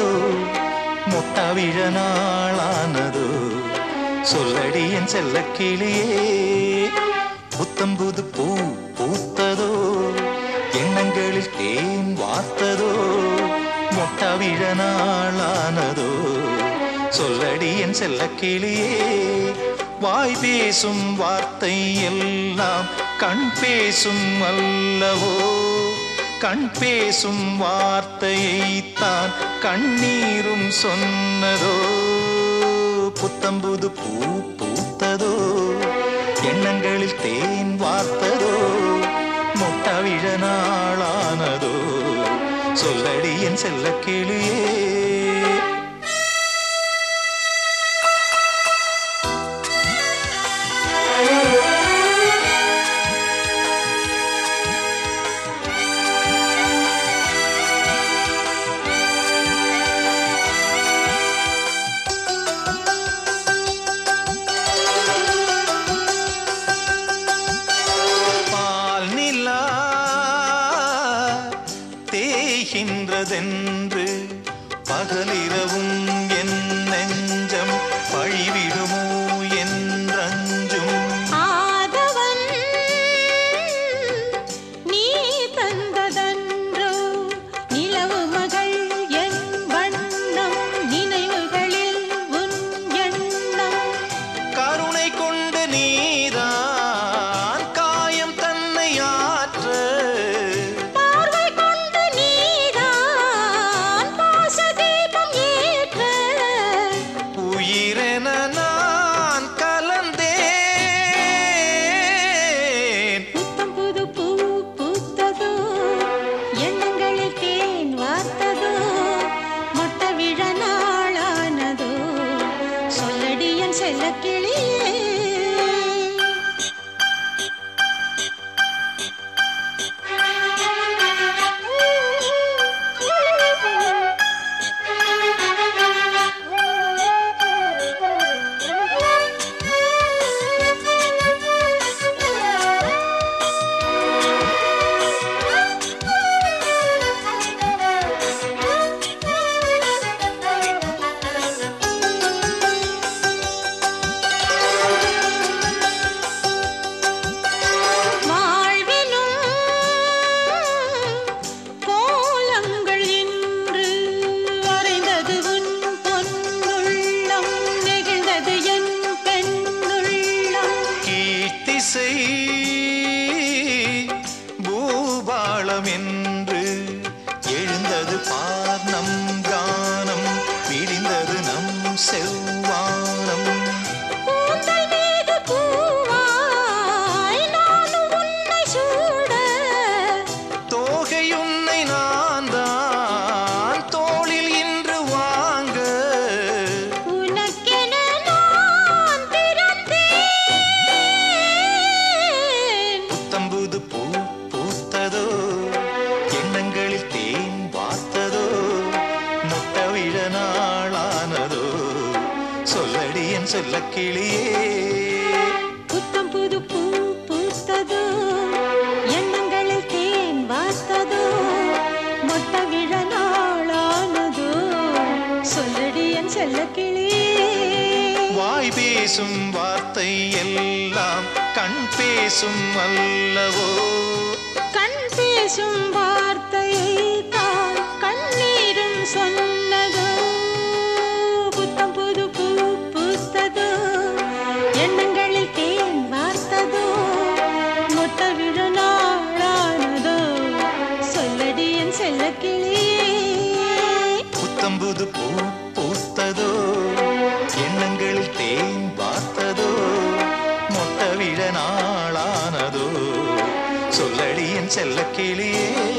முட்டாவிழ நாளானதோ சொல்லடி என் செல்ல கிளியே புத்தம்புது பூ பூத்ததோ எண்ணங்களில் தேன் வார்த்ததோ முட்டாவிழ நாளானதோ சொல்லடி என் செல்ல கிளியே வாய் பேசும் வார்த்தை எல்லாம் கண் பேசும் அல்லவோ கண் பேசும் வார்த்தையைத்தான் கண்ணீரும் சொன்னதோ புத்தம்புது பூ பூத்ததோ எண்ணங்களில் தேன் வார்த்ததோ முட்டாவிழ நாளானதோ சொல்லடி என் செல்ல கிளியே பால் நிலா தேய்கின்றதென்று பகலிரவும் என் நெஞ்சம் பழிவிடுமோ என்றஞ்சும் ஆதவன் நீ தந்ததன்றோ நிலவு மகள் என் வண்ணம் நினைவுகளில் உன் எண்ணம் கருணை கொண்டு நீதான் காயம் தன்னை ஆற்ற பார்வை கொண்டு நீதான் பாச தீபம் ஏற்ற உயிரென நான் கலந்தேன் புத்தம் புது பூ பூத்ததோ எண்ணங்களில் தேன் வார்த்ததோ மொட்ட விழ நாளானதோ சொல்லடி என் செல்ல கிளியே வாழ்வினும் கோலங்கள் இன்று வரைந்தது உன் பொன்னுள்ளம் நெகிழ்ந்தது என் பெண்ணுள்ளம் கீர்த்திசை பூபாளம் என்று எழுந்தது பார் நம் கானம் விடிந்தது நம் செவ்வானம் கூந்தல் மீது பூவாய் நானும் உன்னை சூட தோகையுன்னை நான் தான் தோளில் இன்று வாங்க உனக்கென நான் பிறந்தேன் புத்தம்புது பூ பூத்ததோ எண்ணங்களில் தேன் வார்த்ததோ முட்டவிழ நாளானதோ சொல்லடி என் சொல்ல கிளியே புத்தம் புது பூ பூத்ததோ எண்ணங்களில் தேன் வார்த்ததோ மொட்ட விழ நாளானதோ சொல்லடி என் செல்ல கிளியே வாய் பேசும் வார்த்தை எல்லாம் கண் பேசும் அல்லவோ கண் பேசும் வார்த்தையை தான் கண்ணீரும் சொன்னதோ புத்தம் புது பூ பூத்ததோ எண்ணங்களில் தேன் வார்த்ததோ மொட்ட விழ நாளானதோ சொல்லடி என் செல்ல புத்தம்புது பூ பூத்ததோ எண்ணங்களில் தேன் பார்த்ததோ மொட்ட விழ நாளானதோ சொல்லடி என் செல்ல கிளியே